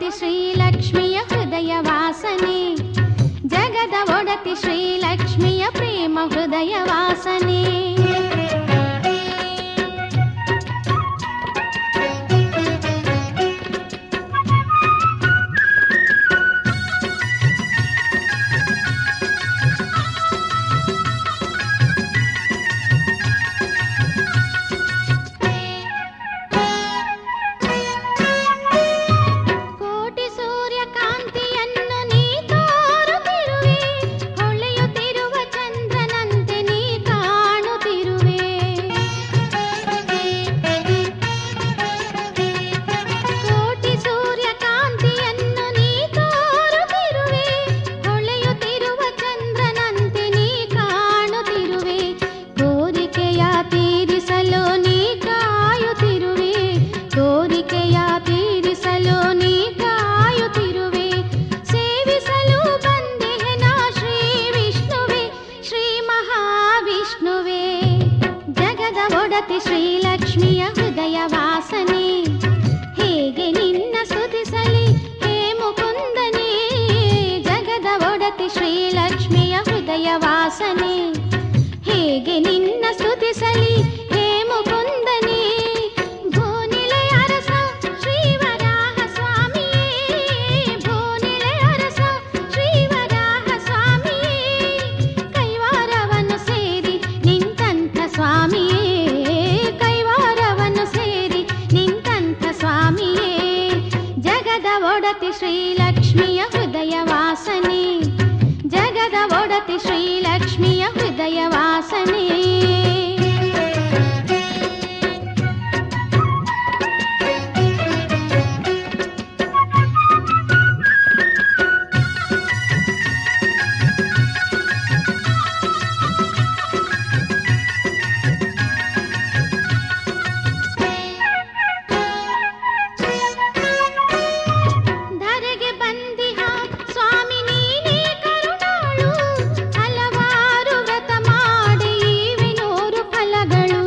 ಒಡತಿ ಶ್ರೀಲಕ್ಷ್ಮಿಯ ಹೃದಯ ವಾಸನೆ ಜಗದ ಒಡತಿ ಶ್ರೀಲಕ್ಷ್ಮಿಯ ಪ್ರೇಮ ಹೃದಯ ವಾಸನೆ ಕೋಟಿ ಸೂರ್ಯಕಾಂತಿಯನ್ನು ನೀ ತೋರುತ್ತಿರುವೆ ಹೊಳೆಯುತ್ತಿರುವ ಚಂದ್ರನಂತೆ ನೀ ಕಾಣುತ್ತಿರುವೆ ಕೋಟಿ ಸೂರ್ಯಕಾಂತಿಯನ್ನು ನೀ ತೋರುತ್ತಿರುವೆ ಹೊಳೆಯುತ್ತಿರುವ ಚಂದ್ರನಂತೆ ನೀ ಕಾಣುತ್ತಿರುವೆ ಕೋರಿಕೆಯ ತೀರಿಸಲು ನೀ ಕಾಯುತ್ತಿರುವೆ ಕೋರಿಕೆಯ ತೀರಿಸಲು ನೀ ಕಾಯುತ್ತಿರುವೆ ಸೇವಿಸಲು ಬಂದೆನ ಶ್ರೀ ವಿಷ್ಣುವೆ ಶ್ರೀ ಮಹಾವಿಷ್ಣುವೆ ಜಗದ ಒಡತಿ ಶ್ರೀಲಕ್ಷ್ಮಿಯ ಹೃದಯ ವಾಸನೆ ಹೇಗೆ ನಿನ್ನ ಸ್ತುತಿಸಲಿ ಹೇ ಮುಕುಂದನೇ ಜಗದ ಒಡತಿ ಶ್ರೀಲಕ್ಷ್ಮಿಯ ಹೃದಯ ವಾಸನೆ ಹೇಗೆ ನಿನ್ನ ಸ್ತುತಿಸಲಿ ಹೇ ಮುಕುಂದನೇ ಭೂನಿಲೆ ಅರಸ ಶ್ರೀವರಾಹ ಸ್ವಾಮಿಯೇ ಭೂನಿಲೆ ಅರಸ ಶ್ರೀವರಾಹ ಸ್ವಾಮಿಯೇ ಕೈವಾರವನ್ನು ಸೇರಿ ನಿಂತಂಥ ಸ್ವಾಮಿಯೇ ಕೈವಾರವನ್ನು ಸೇರಿ ನಿಂತಂಥ ಸ್ವಾಮಿಯೇ ಜಗದ ಒಡತಿ ಶ್ರೀಲಕ್ಷ್ಮಿಯ ಹೃದಯ ವಾಸನೆ ಜಗದ ಒಡತಿ ಶ್ರೀಲಕ್ಷ್ಮಿಯ ಹೃದಯ ವಾಸನೆ ಧರೆಗೆ ಬಂದಿಹ ಸ್ವಾಮಿ ನೀನೇ ಕರುಣಾಳು ಹಲವಾರು ವ್ರತ ಮಾಡಿ ಇವೆ ನೂರು ಫಲಗಳು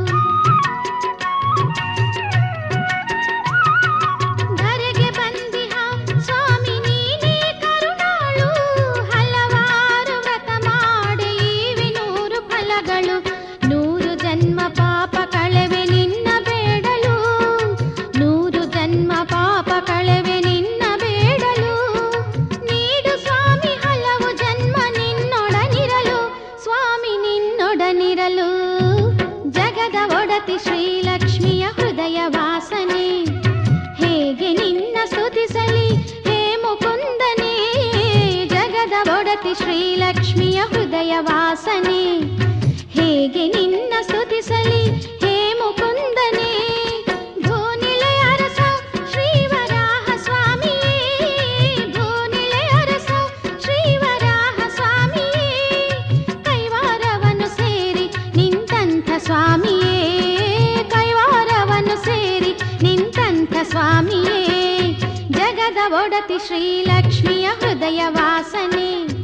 ಧರೆಗೆ ಬಂದಿಹ ಸ್ವಾಮಿ ನೀನೇ ಕರುಣಾಳು ಹಲವಾರು ವ್ರತ ಮಾಡಿ ಇವೆ ನೂರು ಫಲಗಳು ನೂರು ಜನ್ಮ ಪಾಪ ಕಳೆವೆ ನಿನ್ನ ಬೇಡಲು ನೂರು ಜನ್ಮ ಪಾಪ ಕಳೆವೆ ನಿನ್ನ ಬೇಡಲು ನೀಡು ಸ್ವಾಮಿ ಹಲವು ಜನ್ಮ ನಿನ್ನೊಡನಿರಲು ಸ್ವಾಮಿ ನಿನ್ನೊಡನಿರಲು ಜಗದ ಒಡತಿ ಶ್ರೀಲಕ್ಷ್ಮಿಯ ಹೃದಯ ವಾಸನೆ ಹೇಗೆ ನಿನ್ನ ಸ್ತುತಿಸಲಿ ಹೇ ಮುಕುಂದನೇ ಜಗದ ಒಡತಿ ಶ್ರೀಲಕ್ಷ್ಮಿಯ ಹೃದಯ ವಾಸನೆ ಹೇಗೆ ನಿನ್ನ ಸ್ತುತಿಸಲಿ ಹೇ ಮುಕುಂದನೇ ಭೂನಿಲೆ ಅರಸ ಶ್ರೀವರಾಹ ಸ್ವಾಮಿಯೇ ಭೂನಿಲೆ ಅರಸ ಶ್ರೀವರಾಹ ಸ್ವಾಮಿಯೇ ಕೈವಾರವನ್ನು ಸೇರಿ ನಿಂತಂಥ ಸ್ವಾಮಿಯೇ ಕೈವಾರವನ್ನು ಸೇರಿ ನಿಂತಂಥ ಸ್ವಾಮಿಯೇ ಜಗದ ಒಡತಿ ಶ್ರೀಲಕ್ಷ್ಮಿಯ ಹೃದಯ ವಾಸನೆ